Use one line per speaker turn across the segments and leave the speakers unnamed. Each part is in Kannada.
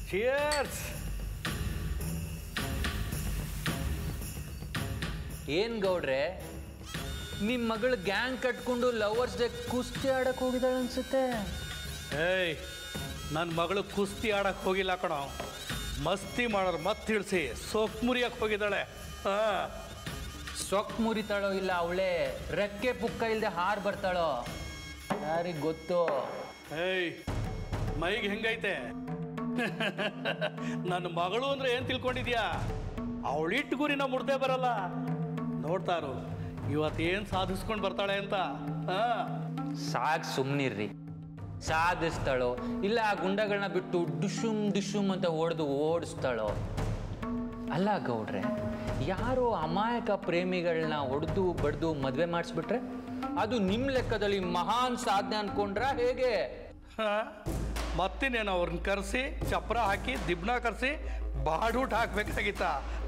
ಚಿಯರ್ಸ್
ಏನ್ ಗೌಡ್ರೆ ನಿಮ್ ಮಗಳು ಗ್ಯಾಂಗ್ ಕಟ್ಕೊಂಡು ಲವರ್ಸ್ ಡೇ ಕುಸ್ತಿ ಆಡಕ್ ಹೋಗಿದ್ದಾಳೆ ಅನ್ಸುತ್ತೆ
ಏಯ್ ನನ್ನ ಮಗಳು ಕುಸ್ತಿ ಆಡಕ್ಕೆ ಹೋಗಿಲ್ಲ ಕಣೋ ಮಸ್ತಿ ಮಾಡೋರು ಮತ್ತೆ ತಿಳಿಸಿ ಸೊಕ್ ಮುರಿಯಕ್ಕೆ ಹೋಗಿದ್ದಾಳೆ ಹಾಂ
ಸೊಕ್ ಮುರಿತಾಳೋ ಇಲ್ಲ ಅವಳೆ ರೆಕ್ಕೆ ಪುಕ್ಕ ಇಲ್ದೆ ಹಾರ್ ಬರ್ತಾಳೋ ಯಾರಿಗ್ ಗೊತ್ತು
ಏಯ್ ಮೈಗೆ ಹೆಂಗೈತೆ ನನ್ನ ಮಗಳು ಅಂದ್ರೆ ಏನು ತಿಳ್ಕೊಂಡಿದ್ಯಾ ಅವಳಿಟ್ಟು ಗುರಿನ ಮುಡ್ದೇ ಬರಲ್ಲ ನೋಡ್ತಾರು ಇವತ್ತೇನು ಸಾಧಿಸ್ಕೊಂಡು ಬರ್ತಾಳೆ ಅಂತ ಹಾಂ
ಸಾಕ್ ಸುಮ್ನಿರ್ರಿ ಸಾಧಿಸ್ತಾಳೋ ಇಲ್ಲ ಆ ಗುಂಡಗಳನ್ನ ಬಿಟ್ಟು ಡಿಶುಮ್ ಡಿಶುಮ್ ಅಂತ ಹೊಡೆದು ಓಡಿಸ್ತಾಳೋ ಅಲ್ಲ ಗೌಡ್ರೆ ಯಾರೋ ಅಮಾಯಕ ಪ್ರೇಮಿಗಳನ್ನ ಹೊಡೆದು ಬಡ್ದು ಮದುವೆ ಮಾಡಿಸ್ಬಿಟ್ರೆ ಅದು ನಿಮ್ಮ ಲೆಕ್ಕದಲ್ಲಿ ಮಹಾನ್ ಸಾಧನೆ ಅನ್ಕೊಂಡ್ರ ಹೇಗೆ
ಹಾಂ ಮತ್ತಿನೇನು ಅವ್ರನ್ನ ಕರೆಸಿ ಚಪ್ರ ಹಾಕಿ ದಿಬ್ನ ಕರೆಸಿ ಬಾಡೂಟ ಹಾಕ್ಬೇಕಾಗಿತ್ತ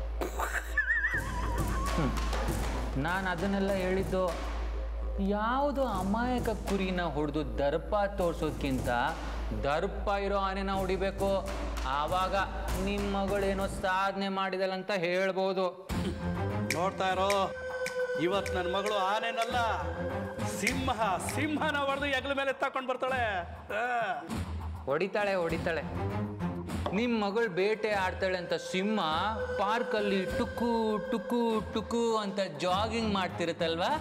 ನಾನು ಅದನ್ನೆಲ್ಲ ಹೇಳಿದ್ದು ಯಾವುದು ಅಮಾಯಕ ಕುರಿನ ಹೊಡೆದು ದರ್ಪ ತೋರ್ಸೋದ್ಕಿಂತ ದರ್ಪ ಇರೋ ಆನೆನ ಹೊಡಿಬೇಕು ಆವಾಗ ನಿಮ್ಮ ಮಗಳೇನೋ ಸಾಧನೆ ಮಾಡಿದಳಂತ ಹೇಳ್ಬೋದು
ನೋಡ್ತಾ ಇರೋ ಇವತ್ತು ನನ್ನ ಮಗಳು ಆನೆನಲ್ಲ ಸಿಂಹ ಸಿಂಹನ ಹೊಡೆದು ಹೆಗಲ ಮೇಲೆ ತಕೊಂಡು ಬರ್ತಾಳೆ ಆ.
ಹೊಡಿತಾಳೆ ಹೊಡಿತಾಳೆ ನಿಮ್ಮ ಮಗಳು ಬೇಟೆ ಆಡ್ತಾಳೆ ಅಂತ ಸಿಂಹ ಪಾರ್ಕಲ್ಲಿ ಟುಕು ಟುಕು ಟುಕು ಅಂತ ಜಾಗಿಂಗ್ ಮಾಡ್ತಿರುತ್ತಲ್ವಾ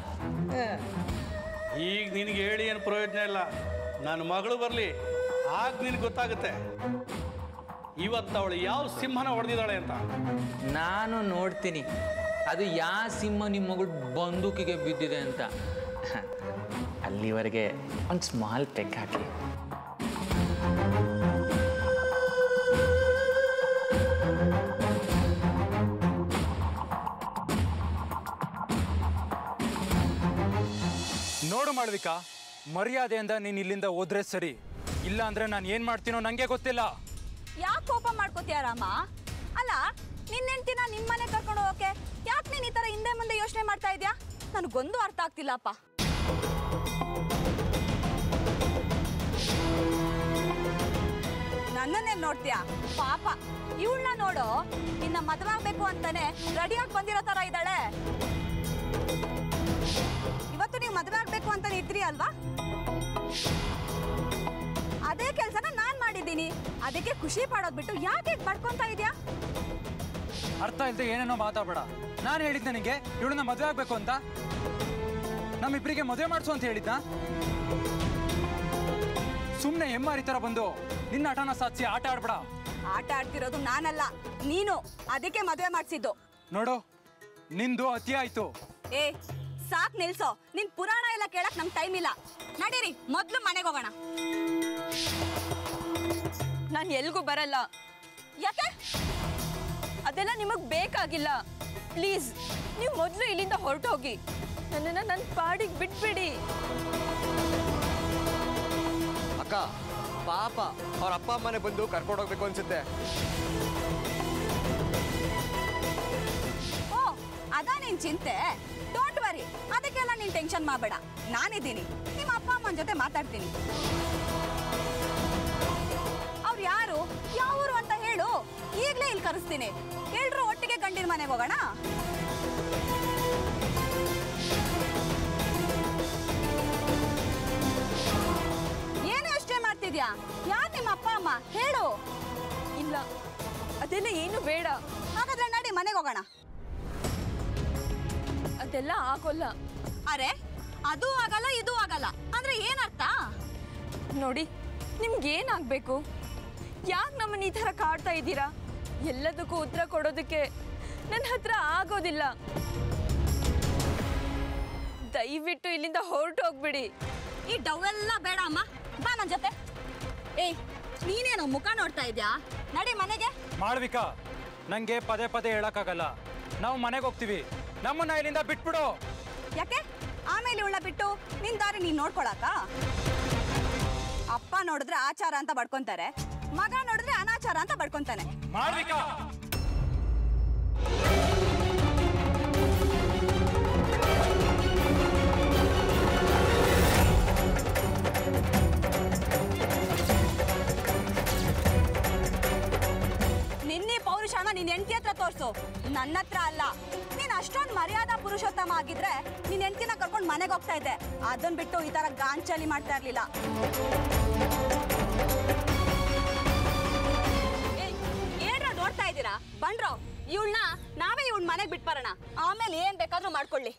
ಈಗ ನಿನಗೆ ಹೇಳಿ ಏನು ಪ್ರಯೋಜನ ಇಲ್ಲ ನನ್ನ ಮಗಳು ಬರಲಿ ಆಗ ನಿನಗೆ ಗೊತ್ತಾಗುತ್ತೆ ಇವತ್ತು ಅವಳು ಯಾವ ಸಿಂಹನ ಹೊಡೆದಿದ್ದಾಳೆ ಅಂತ
ನಾನು ನೋಡ್ತೀನಿ ಅದು ಯಾ ಸಿಂಹ ನಿಮ್ಮ ಮಗಳು ಬಂದೂಕಿಗೆ ಬಿದ್ದಿದೆ ಅಂತ ಅಲ್ಲಿವರೆಗೆ ಒಂದು ಸ್ಮಾಲ್ ಪೆಗ್ ಹಾಕಿ
ನೋಡು ಮಾಳ್ವಿಕಾ ಮರ್ಯಾದೆಯಿಂದ ನೀನು ಇಲ್ಲಿಂದ ಹೋದ್ರೆ ಸರಿ ಇಲ್ಲ ಅಂದ್ರೆ ನಾನು ಏನು ಮಾಡ್ತೀನೋ ನನಗೆ ಗೊತ್ತಿಲ್ಲ
ಯಾಕೆ ಕೋಪ ಮಾಡ್ಕೋತೀಯ ರಾಮ ಅಲ್ಲ ನಿನ್ನ ಹೆಂಡ್ತಿನ ನಿನ್ ಮನೆ ಕರ್ಕೊಂಡು ಹೋಗಕ್ಕೆ ಯಾಕೆ ನೀನ್ ಈ ತರ ಹಿಂದೆ ಮುಂದೆ ಯೋಚನೆ ಮಾಡ್ತಾ ಇದ್ಯಾ ನನಗೊಂದು ಅರ್ಥ ಆಗ್ತಿಲ್ಲಪ್ಪ ನನ್ನನ್ನೇ ನೋಡ್ತೀಯ ಪಾಪ ಇವಳನ್ನ ನೋಡು ನಿನ್ನ ಮದುವೆ ಆಗ್ಬೇಕು ಅಂತಾನೆ ರೆಡಿಯಾಗಿ ಬಂದಿರೋ ತರ ಇದ್ದಾಳೆ ಇವತ್ತು ನೀವು ಮದುವೆ ಆಗ್ಬೇಕು ಅಂತ ಇದ್ರಿ ಅಲ್ವಾ ಅದೇ ಕೆಲಸನ ನಾನ್ ಮಾಡಿದ್ದೀನಿ ಅದಕ್ಕೆ ಖುಷಿ ಪಡೋದ್ ಬಿಟ್ಟು ಯಾಕೆ ಹೀಗ್ ಬಡ್ಕೊಂತ ಇದೀಯಾ
ಅರ್ಥ ಇಲ್ಲದೆ ಏನೇನೋ ಮಾತಾಡಬೇಡ ನಾನು ಹೇಳಿದ್ದೆ ನಿನಗೆ ಇವಳನ್ನ ಮದುವೆ ಆಗಬೇಕು ಅಂತ ನಮ್ಮಿಬ್ಬರಿಗೆ ಮದುವೆ ಮಾಡಿಸು ಅಂತ ಹೇಳಿದ್ದ ಸುಮ್ಮನೆ ಎಮ್ಮಾರಿ ಥರ ಬಂದು ನಿನ್ನ ಆಟನ ಸಾಧಿಸಿ ಆಟ ಆಡ್ಬೇಡ
ಆಟ ಆಡ್ತಿರೋದು ನಾನಲ್ಲ ನೀನು ಅದಕ್ಕೆ ಮದುವೆ ಮಾಡ್ಸಿದ್ದು
ನೋಡು ನಿಂದು ಅತಿ ಆಯ್ತು
ಏ ಸಾಕ್ ನಿಲ್ಸೋ ನಿನ್ ಪುರಾಣ ಎಲ್ಲ ಕೇಳಕ್ ನಮ್ ಟೈಮ್ ಇಲ್ಲ ನಡೀರಿ ಮೊದ್ಲು ಮನೆಗೆ ಹೋಗೋಣ
ನಾನು ಎಲ್ಗೂ ಬರಲ್ಲ
ಯಾಕೆ
ಅದೆಲ್ಲ ನಿಮಗ್ ಬೇಕಾಗಿಲ್ಲ ಪ್ಲೀಸ್ ನೀವು ಮೊದಲು ಇಲ್ಲಿಂದ ಹೊರಟೋಗಿ ನನ್ನನ್ನ ನನ್ನ ಪಾಡಿಗೆ ಬಿಟ್ಬಿಡಿ
ಅಕ್ಕ ಪಾಪ ಅವ್ರ ಅಪ್ಪ ಅಮ್ಮನೆ ಬಂದು ಕರ್ಕೊಂಡು ಹೋಗ್ಬೇಕು ಅನ್ಸುತ್ತೆ
ಓ ಅದಾ ನಿನ್ ಚಿಂತೆ ಡೋಂಟ್ ವರಿ ಅದಕ್ಕೆಲ್ಲ ನೀನ್ ಟೆನ್ಷನ್ ಮಾಡಬೇಡ ನಾನಿದ್ದೀನಿ ನಿಮ್ಮ ಅಪ್ಪ ಅಮ್ಮನ ಜೊತೆ ಮಾತಾಡ್ತೀನಿ ಅವ್ರು ಯಾರು ಯಾವ ಊರು ಅಂತ ಹೇಳು ಈಗಲೇ ಇಲ್ಲಿ ಕರೆಸ್ತೀನಿ ಎಲ್ರು ಒಟ್ಟಿಗೆ ಗಂಡಿನ ಮನೆಗೆ ಹೋಗೋಣ ಏನು ಯೋಚನೆ ಮಾಡ್ತಿದ್ಯಾ ಯಾರು ನಿಮ್ಮ ಅಪ್ಪ ಅಮ್ಮ ಹೇಳು
ಇಲ್ಲ ಅದೆಲ್ಲ ಏನು ಬೇಡ
ಹಾಗಾದ್ರೆ ನಡಿ ಮನೆಗೆ ಹೋಗೋಣ
ಅದೆಲ್ಲ ಆಗೋಲ್ಲ
ಅರೆ ಅದು ಆಗಲ್ಲ ಇದು ಆಗಲ್ಲ ಅಂದ್ರೆ ಏನರ್ಥ
ನೋಡಿ ನಿಮ್ಗೆ ಏನಾಗಬೇಕು ಯಾಕೆ ನಮ್ಮನ್ನ ಈ ಥರ ಕಾಡ್ತಾ ಇದ್ದೀರಾ ಎಲ್ಲದಕ್ಕೂ ಉತ್ತರ ಕೊಡೋದಕ್ಕೆ ನನ್ನ ಹತ್ರ ಆಗೋದಿಲ್ಲ ದಯವಿಟ್ಟು ಇಲ್ಲಿಂದ ಹೊರಟು ಹೋಗ್ಬಿಡಿ
ಈ ಡವ್ ಎಲ್ಲ ಬೇಡ ಅಮ್ಮ ಬಾ ನನ್ ಜೊತೆ ಏಯ್ ನೀನೇನು ಮುಖ ನೋಡ್ತಾ ಇದ್ಯಾ ನಡಿ ಮನೆಗೆ
ಮಾಳ್ವಿಕಾ ನಂಗೆ ಪದೇ ಪದೇ ಹೇಳಕ್ಕಾಗಲ್ಲ ನಾವು ಮನೆಗೆ ಹೋಗ್ತೀವಿ ನಮ್ಮನ್ನ ಇಲ್ಲಿಂದ ಬಿಟ್ಬಿಡು
ಯಾಕೆ ಆಮೇಲೆ ಉಳ್ಳ ಬಿಟ್ಟು ನಿನ್ ದಾರಿ ನೀನ್ ನೋಡ್ಕೊಳಕ ಅಪ್ಪ ನೋಡಿದ್ರೆ ಆಚಾರ ಅಂತ ಬಡ್ಕೊಂತಾರೆ ಮಗ ನೋಡಿದ್ರೆ ಅನಾಚಾರ ಅಂತ ಬಡ್ಕೊಂತಾನೆ
ಮಾಳ್ವಿಕಾ
ನಿನ್ ಹೆಂಡತಿ ಹತ್ರ ತೋರ್ಸು ನನ್ನ ಹತ್ರ ಅಲ್ಲ ನೀನ್ ಅಷ್ಟೊಂದು ಮರ್ಯಾದಾ ಪುರುಷೋತ್ತಮ ಆಗಿದ್ರೆ ನಿನ್ ಹೆಂಡತಿನ ಕರ್ಕೊಂಡು ಮನೆಗೆ ಹೋಗ್ತಾ ಇದ್ದೆ ಅದನ್ ಬಿಟ್ಟು ಈ ತರ ಗಾಂಚಲಿ ಮಾಡ್ತಾ ಇರ್ಲಿಲ್ಲ ಏಯ್, ಏನ್ರ ನೋಡ್ತಾ ಇದ್ದೀರಾ ಬನ್ರೋ ಇವಳನ್ನ ನಾವೇ ಇವಳ ಮನೆಗೆ ಬಿಟ್ಬರೋಣ ಆಮೇಲೆ ಏನ್ ಬೇಕಾದ್ರೂ ಮಾಡ್ಕೊಳ್ಳಿ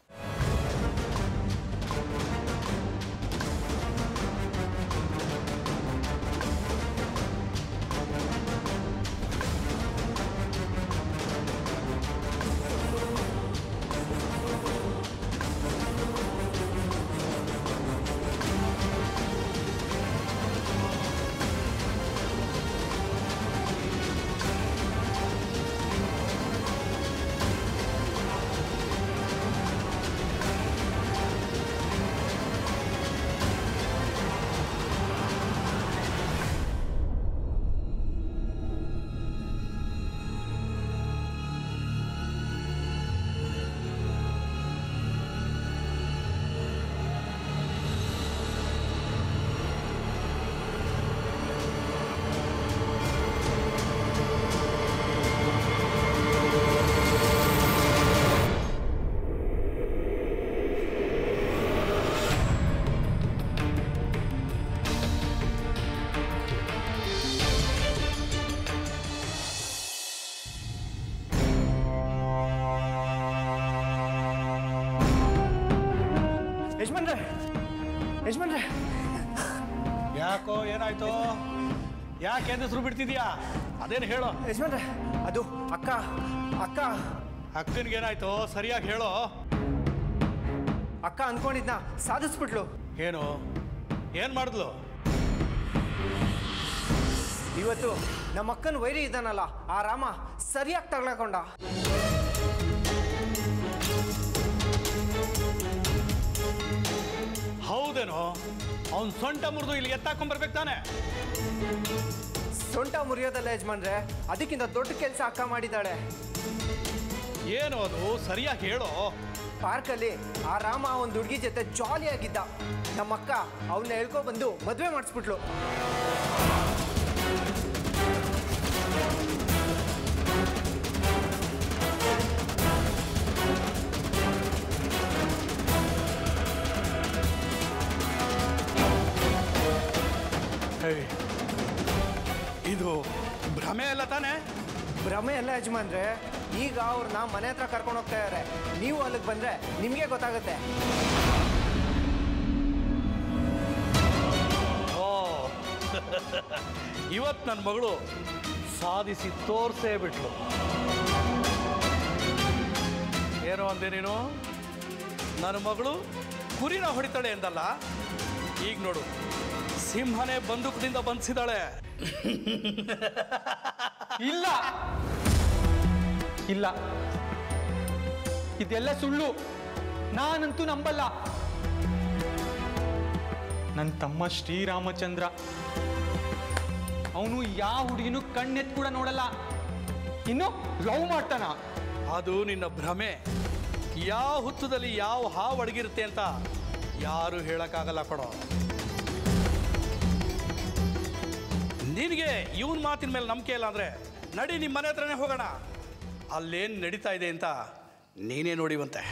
ಯಜಮಾನ್ರೆ ಯಜಮಾನ್ರೆ
ಯಾಕೋ ಏನಾಯ್ತು ಯಾಕೆ ಹೆಸರು ಬಿಡ್ತಿದ್ಯಾ ಅದೇನು ಹೇಳೋ
ಯಜಮಾನ್ರೆ ಅದು ಅಕ್ಕ ಅಕ್ಕ
ಅಕ್ಕನಿಗೆ ಏನಾಯ್ತು ಸರಿಯಾಗಿ ಹೇಳೋ
ಅಕ್ಕ ಅನ್ಕೊಂಡಿದ್ನ ಸಾಧಿಸ್ಬಿಟ್ಲು
ಏನು ಏನು ಮಾಡಿದ್ಲು
ಇವತ್ತು ನಮ್ಮ ಅಕ್ಕನ ವೈರಿ ಇದ್ದಾನಲ್ಲ ಆ ರಾಮ ಸರಿಯಾಗಿ ತಗ್ಲಾಕೊಂಡ
ಹೌದೇನೋ ಅವ್ನ್ ಸೊಂಟ ಮುರಿದು ಇಲ್ಲಿ ಎತ್ತಾಕೊಂಡ್ಬರ್ಬೇಕು ತಾನೆ
ಸೊಂಟ ಮುರಿಯೋದಲ್ಲ ಯಜಮಾನ್ರೆ ಅದಕ್ಕಿಂತ ದೊಡ್ಡ ಕೆಲಸ ಅಕ್ಕ ಮಾಡಿದ್ದಾಳೆ
ಏನು ಅದು ಸರಿಯಾಗಿ ಹೇಳೋ
ಪಾರ್ಕಲ್ಲಿ ಆ ರಾಮ ಒಂದು ಹುಡುಗಿ ಜೊತೆ ಜಾಲಿಯಾಗಿದ್ದ ನಮ್ಮ ಅಕ್ಕ ಅವನ್ನ ಹೇಳ್ಕೊ ಬಂದು ಮದುವೆ ಮಾಡಿಸ್ಬಿಟ್ಲು
ಹೇಯ್, ಇದು ಭ್ರಮೆ ಅಲ್ಲ ತಾನೆ
ಭ್ರಮೆ ಎಲ್ಲ ಯಜಮಾನ್ರೆ ಈಗ ಅವ್ರನ್ನ ಮನೆ ಹತ್ರ ಕರ್ಕೊಂಡು ಹೋಗ್ತಾ ಇದಾರೆ ನೀವು ಅಲ್ಲಿಗೆ ಬಂದ್ರೆ ನಿಮಗೆ ಗೊತ್ತಾಗುತ್ತೆ
ಓ ಇವತ್ತು ನನ್ನ ಮಗಳು ಸಾಧಿಸಿ ತೋರ್ಸೇ ಬಿಟ್ಲು ಏನು ಅಂದೆ ನೀನು ನನ್ನ ಮಗಳು ಕುರಿನ ಹೊಡಿತಾಳೆ ಎಂದಲ್ಲ ಈಗ ನೋಡು ಸಿಂಹನೇ ಬಂದೂಕದಿಂದ ಬಂಧಿಸಿದಾಳೆ
ಇಲ್ಲ ಇಲ್ಲ ಇದೆಲ್ಲ ಸುಳ್ಳು ನಾನಂತೂ ನಂಬಲ್ಲ ನನ್ನ ತಮ್ಮ ಶ್ರೀರಾಮಚಂದ್ರ ಅವನು ಯಾವ ಹುಡುಗಿನೂ ಕಣ್ಣೆತ್ ಕೂಡ ನೋಡಲ್ಲ ಇನ್ನು ಲವ್ ಮಾಡ್ತಾನ
ಅದು ನಿನ್ನ ಭ್ರಮೆ ಯಾವ ಹುತ್ತದಲ್ಲಿ ಯಾವ ಹಾವು ಅಡಗಿರುತ್ತೆ ಅಂತ ಯಾರು ಹೇಳಕ್ಕಾಗಲ್ಲ ಕೊಡೋ ನಿನಗೆ ಇವನ್ ಮಾತಿನ ಮೇಲೆ ನಂಬಿಕೆ ಇಲ್ಲ ಅಂದ್ರೆ ನಡಿ ನಿಮ್ಮ ಮನೆ ಹತ್ರನೇ ಹೋಗೋಣ ಅಲ್ಲೇನು ನಡೀತಾ ಇದೆ ಅಂತ ನೀನೇ ನೋಡಿವಂತೆ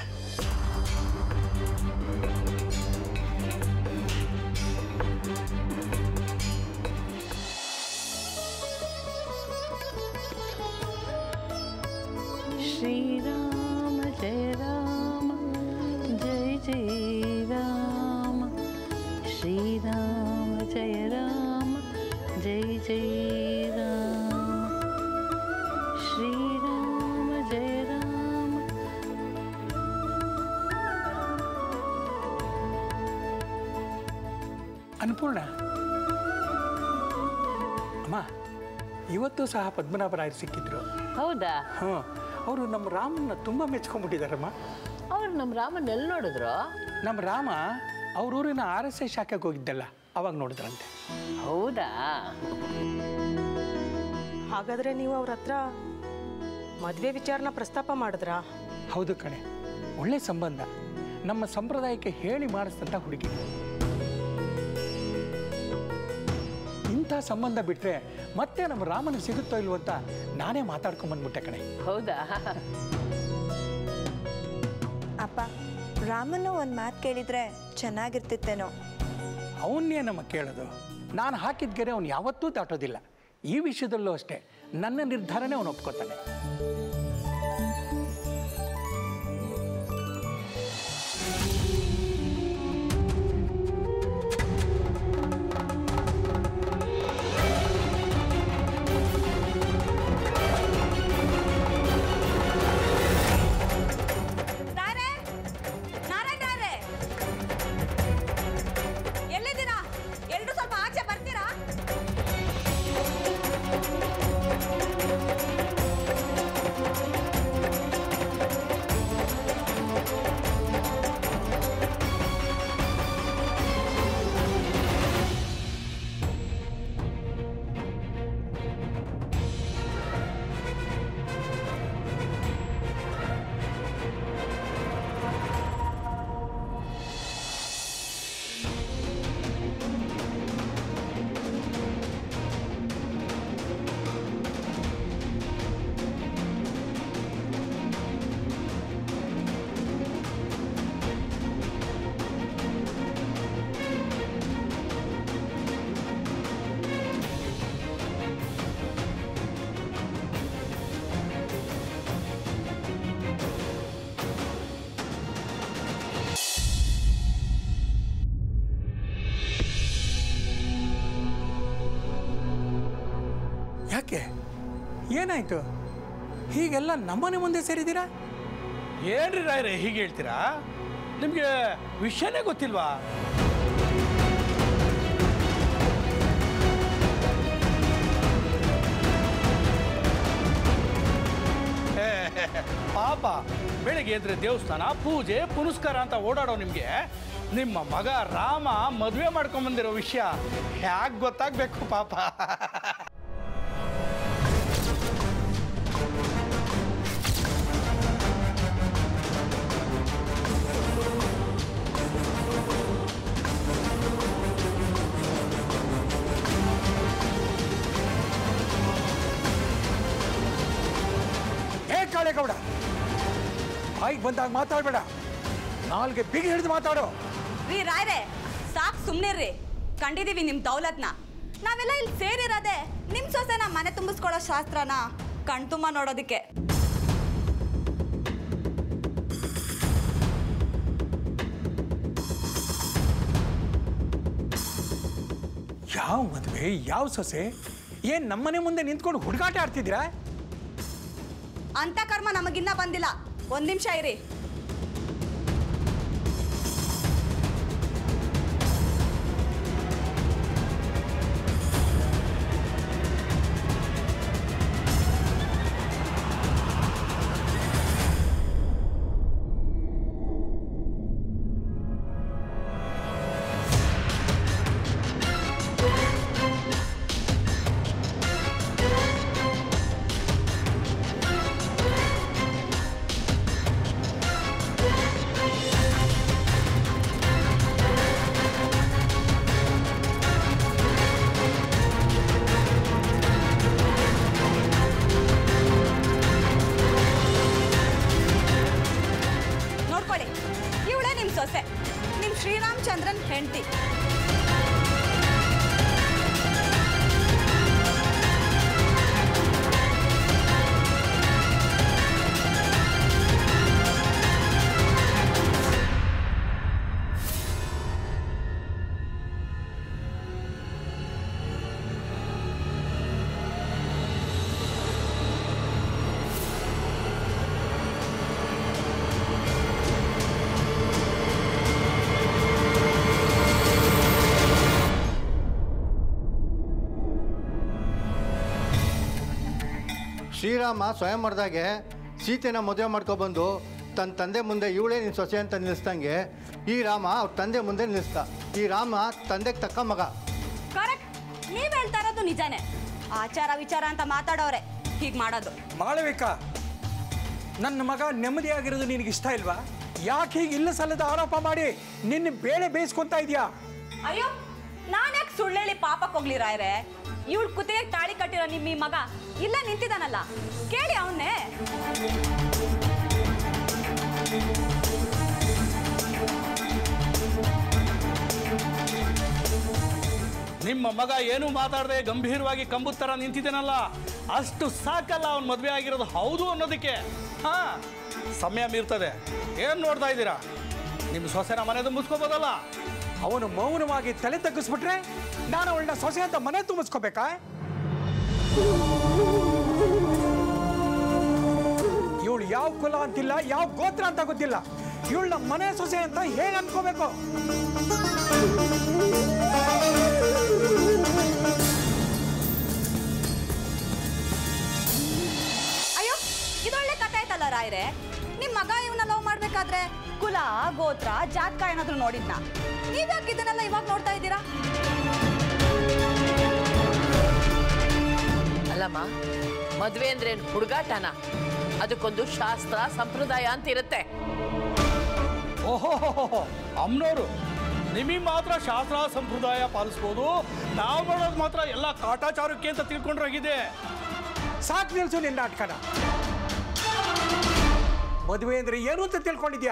श्रीराम जय राम जय जय राम श्रीराम जय राम जय जय राम श्रीराम जय राम
ಅನ್ನಪೂರ್ಣ ಅಮ್ಮ ಇವತ್ತು ಸಹ ಪದ್ಮನಾಭರಾಯರು ಸಿಕ್ಕಿದ್ರು
ಹೌದಾ
ಹ್ಞೂ ಅವರು ನಮ್ಮ ರಾಮನ್ನ ತುಂಬ ಮೆಚ್ಕೊಂಡ್ಬಿಟ್ಟಿದ್ದಾರಮ್ಮ
ಅವ್ರು ನಮ್ಮ ರಾಮನ್ ಎಲ್ಲಿ ನೋಡಿದ್ರು
ನಮ್ಮ ರಾಮ ಅವ್ರ ಊರಿನ ಆರ್ ಎಸ್ ಐ ಶಾಖೆಗೆ ಹೋಗಿದ್ದಲ್ಲ ಅವಾಗ ನೋಡಿದ್ರಂತೆ
ಹೌದಾ
ಹಾಗಾದ್ರೆ ನೀವು ಅವ್ರ ಹತ್ರ ಮದುವೆ ವಿಚಾರನ ಪ್ರಸ್ತಾಪ ಮಾಡಿದ್ರಾ
ಹೌದು ಕಣೆ ಒಳ್ಳೆ ಸಂಬಂಧ ನಮ್ಮ ಸಂಪ್ರದಾಯಕ್ಕೆ ಹೇಳಿ ಮಾಡಿಸಿದಂಥ ಹುಡುಗಿ ಇಂಥ ಸಂಬಂಧ ಬಿಟ್ಟರೆ ಮತ್ತೆ ನಮ್ಮ ರಾಮನಿಗೆ ಸಿಗುತ್ತೋ ಇಲ್ವೋ ಅಂತ ನಾನೇ ಮಾತಾಡ್ಕೊಂಬಂದ್ಬಿಟ್ಟೆ ಕಣೆ
ಹೌದಾ
ಅಪ್ಪ ರಾಮನು ಒಂದು ಮಾತು ಕೇಳಿದ್ರೆ ಚೆನ್ನಾಗಿರ್ತಿತ್ತೇನೋ
ಅವನ್ನೇ ನಮ್ಮ ಕೇಳೋದು ನಾನು ಹಾಕಿದ ಗೆರೆ ಅವನು ಯಾವತ್ತೂ ದಾಟೋದಿಲ್ಲ ಈ ವಿಷಯದಲ್ಲೂ ಅಷ್ಟೇ ನನ್ನ ನಿರ್ಧಾರನೇ ಅವನು ಒಪ್ಕೋತಾನೆ
ರಾರೆ ನಾರಾಯಣ ರಾರೆ ಎಲ್ಲಿದ್ದೀರಾ ಎಲ್ರು ಸ್ವಲ್ಪ ಆಚೆ ಬರ್ತೀರಾ
ಯಾಕೆ ಏನಾಯ್ತು ಹೀಗೆಲ್ಲ ನಮ್ಮನೆ ಮುಂದೆ ಸೇರಿದ್ದೀರಾ
ಏನ್ರಿ ರಾಯ್ರೆ ಹೀಗೆ ಹೇಳ್ತೀರಾ ನಿಮಗೆ ವಿಷಯನೇ ಗೊತ್ತಿಲ್ವಾ ಹೇ, ಪಾಪ ಬೆಳಿಗ್ಗೆ ಎದ್ರೆ ದೇವಸ್ಥಾನ ಪೂಜೆ ಪುನಸ್ಕಾರ ಅಂತ ಓಡಾಡೋ ನಿಮಗೆ ನಿಮ್ಮ ಮಗ ರಾಮ ಮದುವೆ ಮಾಡ್ಕೊಂಬಂದಿರೋ ವಿಷಯ ಹ್ಯಾಕ್ ಗೊತ್ತಾಗ್ಬೇಕು ಪಾಪ
ಹೇ ಕಾಳೇಗೌಡ ಬಾಯಿಗೆ ಬಂದಾಗ ಮಾತಾಡಬೇಡ ನಾಲ್ಗೆ ಬಿಗಿ ಹಿಡಿದು ಮಾತಾಡು
ರೀ ರಾಯ್ರೆ ಸಾಕ್ ಸುಮ್ನಿರ್ರಿ ಕಂಡಿದೀವಿ ನಿಮ್ ದೌಲತ್ನ ನಾವೆಲ್ಲ ಇಲ್ಲಿ ಸೇರಿರೋದೆ ನಿಮ್ ಸೊಸೆನ ಮನೆ ತುಂಬಿಸ್ಕೊಳ್ಳೋ ಶಾಸ್ತ್ರನ ಕಣ್ತುಂಬ ನೋಡೋದಕ್ಕೆ
ಯಾವ ಮದುವೆ ಯಾವ ಸೊಸೆ ಏನ್ ನಮ್ಮನೆ ಮುಂದೆ ನಿಂತ್ಕೊಂಡು ಹುಡುಗಾಟ ಆಡ್ತಿದ್ದೀರಾ
ಅಂತ ಕರ್ಮ ನಮಗಿನ್ನ ಬಂದಿಲ್ಲ ಒಂದ್ ನಿಮಿಷ ಇರಿ ನೋಡ್ಕೊಳ್ಳಿ ಇವಳೇ ನಿಮ್ ಸೊಸೆ ನಿಮ್ ಶ್ರೀರಾಮಚಂದ್ರನ್ ಹೆಂಡತಿ
ಶ್ರೀರಾಮ ಸ್ವಯಂವರದಾಗೆ ಸೀತೆನ ಮದುವೆ ಮಾಡ್ಕೊಬಂದು ತನ್ನ ತಂದೆ ಮುಂದೆ ಇವಳೇ ನಿನ್ನ ಸೊಸೆ ಅಂತ ನಿಲ್ಲಿಸ್ದಂಗೆ ಈ ರಾಮ ಅವ್ರ ತಂದೆ ಮುಂದೆ ನಿಲ್ಲಿಸ್ದ ಈ ರಾಮ ತಂದೆಗೆ ತಕ್ಕ ಮಗ
ಕರೆಕ್ಟ್ ನೀವ್ ಹೇಳ್ತಾ ಇರೋದು ನಿಜಾನೇ ಆಚಾರ ವಿಚಾರ ಅಂತ ಮಾತಾಡೋರೆ ಹೀಗ್ ಮಾಡೋದು
ಮಾಳವಿಕ ನನ್ನ ಮಗ ನೆಮ್ಮದಿಯಾಗಿರೋದು ನಿನಗೆ ಇಷ್ಟ ಇಲ್ವಾ ಯಾಕೆ ಹೀಗೆ ಇಲ್ಲ ಸಲ್ಲದ ಆರೋಪ ಮಾಡಿ ನಿನ್ನ ಬೇಳೆ ಬೇಯಿಸ್ಕೊಂತ ಇದೆಯಾ
ಅಯ್ಯೋ ನಾನ್ಯಾಕೆ ಸುಳ್ಳೇಳಿ ಪಾಪಕ್ಕೆ ಹೋಗ್ಲಿ ರಾಯ್ರೆ ಇವಳು ಕುತ್ತಿಗೆ ತಾಳಿ ಕಟ್ಟಿರೋ ನಿಮ್ಮ ಈ ಮಗ ಇಲ್ಲೇ ನಿಂತಿದ್ದಾನಲ್ಲ ಕೇಳಿ ಅವನ್ನೇ
ನಿಮ್ಮ ಮಗ ಏನು ಮಾತಾಡದೆ ಗಂಭೀರವಾಗಿ ಕಂಬದ ಥರ ನಿಂತಿದ್ದೇನಲ್ಲ ಅಷ್ಟು ಸಾಕಲ್ಲ ಅವನು ಮದುವೆ ಆಗಿರೋದು ಹೌದು ಅನ್ನೋದಕ್ಕೆ ಹಾ ಸಮಯ ಮೀರ್ತದೆ ಏನು ನೋಡ್ತಾ ಇದ್ದೀರಾ ನಿಮ್ಮ ಸೊಸೆನ ಮನೆ ತುಂಬಿಸ್ಕೋಬೋದಲ್ಲ
ಅವನು ಮೌನವಾಗಿ ತಲೆ ತಗ್ಗಿಸ್ಬಿಟ್ರೆ ನಾನು ಅವಳನ್ನ ಸೊಸೆ ಅಂತ ಮನೆ ತುಂಬಿಸ್ಕೋಬೇಕಾ ಇವಳು ಯಾವ ಕುಲ ಅಂತಿಲ್ಲ ಯಾವ ಗೋತ್ರ ಅಂತ ಗೊತ್ತಿಲ್ಲ ಇವಳನ್ನ ಮನೆ ಸೊಸೆ ಅಂತ ಹೇಗೆ ಅನ್ಕೋಬೇಕು
ಅಯ್ಯೋ ಇದೊಳ್ಳೆ ಕಥೆ ಆಯ್ತಲ್ಲ ರಾಯ್ರೆ ನಿಮ್ ಮಗ ಇವನ್ನ ಲವ್ ಮಾಡ್ಬೇಕಾದ್ರೆ ಕುಲ ಗೋತ್ರ ಜಾತಕ ಏನಾದ್ರು ನೋಡಿದ್ನ ನೀವ್ಯಾಕೆ ಇದನ್ನೆಲ್ಲ ಇವಾಗ ನೋಡ್ತಾ ಇದ್ದೀರಾ
ಅಲ್ಲಮ್ಮ ಮದ್ವೆ ಅಂದ್ರೆ ಏನ್ ಹುಡುಗಾಟನ ಅದಕ್ಕೊಂದು ಶಾಸ್ತ್ರ ಸಂಪ್ರದಾಯ ಅಂತ ಇರುತ್ತೆ
ಓಹೋ ಅಮ್ಮನವರು ನಿಮಗೆ ಮಾತ್ರ ಶಾಸ್ತ್ರ ಸಂಪ್ರದಾಯ ಪಾಲಿಸ್ಬೋದು ನಾವು ಮಾಡೋದು ಮಾತ್ರ ಎಲ್ಲ ಕಾಟಾಚಾರಕ್ಕೆ ಅಂತ ತಿಳ್ಕೊಂಡ್ರಾಗಿದೆ
ಸಾಕು ನಿಲ್ಸು ನಿನ್ನ ನಾಟಕನ ಮದುವೆ ಅಂದ್ರೆ ಏನು ಅಂತ ತಿಳ್ಕೊಂಡಿದ್ಯಾ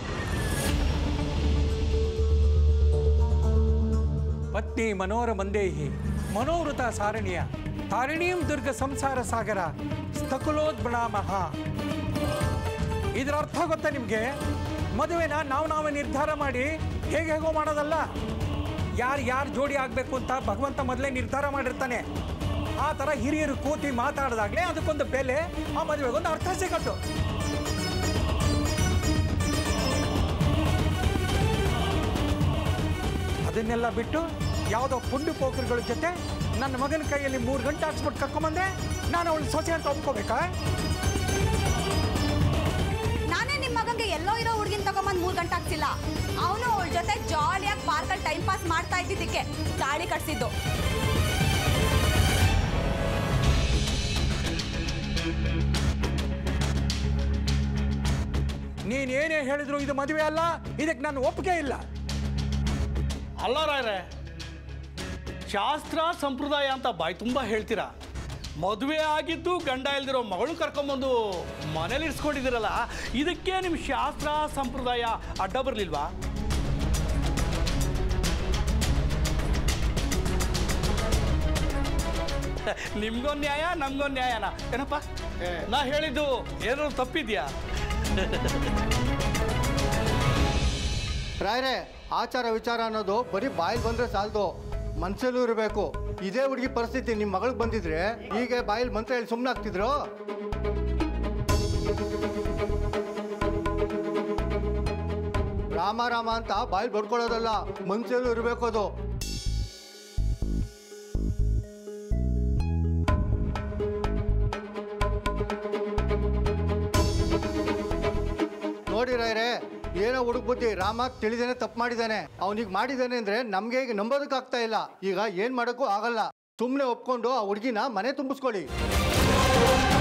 ಪತ್ನಿ ಮನೋರ ಮಂದೇಹಿ ಮನೋವೃತ ಸಾರಣಿಯ ತಾರಿಣೀಂ ದುರ್ಗ ಸಂಸಾರ ಸಾಗರ ಸ್ಥಕುಲೋದ್ಬಣಾಮಹ ಇದರ ಅರ್ಥ ಗೊತ್ತಾ ನಿಮಗೆ ಮದುವೆನ ನಾವು ನಾವೇ ನಿರ್ಧಾರ ಮಾಡಿ ಹೇಗೆ ಹೇಗೋ ಮಾಡೋದಲ್ಲ ಯಾರು ಯಾರು ಜೋಡಿ ಆಗಬೇಕು ಅಂತ ಭಗವಂತ ಮೊದಲೇ ನಿರ್ಧಾರ ಮಾಡಿರ್ತಾನೆ ಆ ಥರ ಹಿರಿಯರು ಕೂತಿ ಮಾತಾಡಿದಾಗಲೇ ಅದಕ್ಕೊಂದು ಬೆಲೆ ಆ ಮದುವೆಗೊಂದು ಅರ್ಥ ಸಿಗತ್ತು ಅದನ್ನೆಲ್ಲ ಬಿಟ್ಟು ಯಾವುದೋ ಪುಂಡು ಪೋಖರಿಗಳ ಜೊತೆ ನನ್ನ ಮಗನ ಕೈಯಲ್ಲಿ ಮೂರು ಗಂಟೆ ಹಾಕ್ಸ್ಬಿಟ್ಟು ಕರ್ಕೊಂಬಂದ್ರೆ ನಾನು ಅವಳು ಸೊಸೆ ಅಂತ ಒಪ್ಕೋಬೇಕಾ
ನಾನೇ ನಿಮ್ಮ ಮಗಂಗೆ ಎಲ್ಲೋ ಇರೋ ಹುಡುಗಿನ ತಗೊಂಬಂದ್ ಮೂರ್ ಗಂಟೆ ಆಗ್ತಿಲ್ಲ ಅವನು ಅವಳ ಜೊತೆ ಜಾಲಿಯಾಗಿ ಪಾರ್ಕಲ್ಲಿ ಟೈಮ್ ಪಾಸ್ ಮಾಡ್ತಾ ಇದ್ದಿದ್ದಕ್ಕೆ ತಾಳಿ ಕಟ್ಸಿದ್ದು
ನೀನೇನೇ ಹೇಳಿದ್ರು ಇದು ಮದುವೆ ಅಲ್ಲ ಇದಕ್ಕೆ ನಾನು ಒಪ್ಪಿಗೆ ಇಲ್ಲ
ಅಲ್ಲ ರಾಯ್ರೆ ಶಾಸ್ತ್ರ ಸಂಪ್ರದಾಯ ಅಂತ ಬಾಯಿ ತುಂಬ ಹೇಳ್ತೀರಾ ಮದುವೆ ಆಗಿದ್ದು ಗಂಡ ಇಲ್ದಿರೋ ಮಗಳು ಕರ್ಕೊಂಬಂದು ಮನೇಲಿ ಇರ್ಸ್ಕೊಂಡಿದ್ದೀರಲ್ಲ ಇದಕ್ಕೆ ನಿಮ್ಮ ಶಾಸ್ತ್ರ ಸಂಪ್ರದಾಯ ಅಡ್ಡ ಬರಲಿಲ್ವಾ ನಿಮ್ಗೊಂದು ನ್ಯಾಯ ನಮ್ಗೊಂದು ನ್ಯಾಯನ ಏನಪ್ಪ ನಾ ಹೇಳಿದ್ದು ಏನಾದ್ರು ತಪ್ಪಿದ್ಯಾ
ರಾಯ್ರೆ ಆಚಾರ ವಿಚಾರ ಅನ್ನೋದು ಬರೀ ಬಾಯಿಗೆ ಬಂದ್ರೆ ಸಾಲದು ಮನ್ಸಲ್ಲೂ ಇರಬೇಕು ಇದೇ ಹುಡುಗಿ ಪರಿಸ್ಥಿತಿ ನಿಮ್ಮ ಮಗಳಿಗೆ ಬಂದಿದ್ರೆ ಹೀಗೆ ಬಾಯಲ್ಲಿ ಮಂತ್ರ ಹೇಳಿ ಸುಮ್ಮನೆ ಆಗ್ತಿದ್ರು ರಾಮ ರಾಮ ಅಂತ ಬಾಯಲ್ಲಿ ಬಡ್ಕೊಳ್ಳೋದಲ್ಲ ಮನ್ಸಲ್ಲೂ ಇರಬೇಕು ಅದು ನೋಡಿ ರಾಯ್ರೆ ಏನೋ ಹುಡುಗ ಬುದ್ಧಿ ರಾಮ ತಿಳಿದೇನೆ ತಪ್ಪು ಮಾಡಿದ್ದಾನೆ ಅವನಿಗೆ ಮಾಡಿದ್ದಾನೆ ಅಂದ್ರೆ ನಮ್ಗೆ ಈಗ ನಂಬೋದಕ್ಕಾಗ್ತಾ ಇಲ್ಲ ಈಗ ಏನ್ ಮಾಡೋಕ್ಕೂ ಆಗಲ್ಲ ಸುಮ್ಮನೆ ಒಪ್ಕೊಂಡು ಆ ಹುಡುಗಿನ ಮನೆ ತುಂಬಿಸ್ಕೊಳ್ಳಿ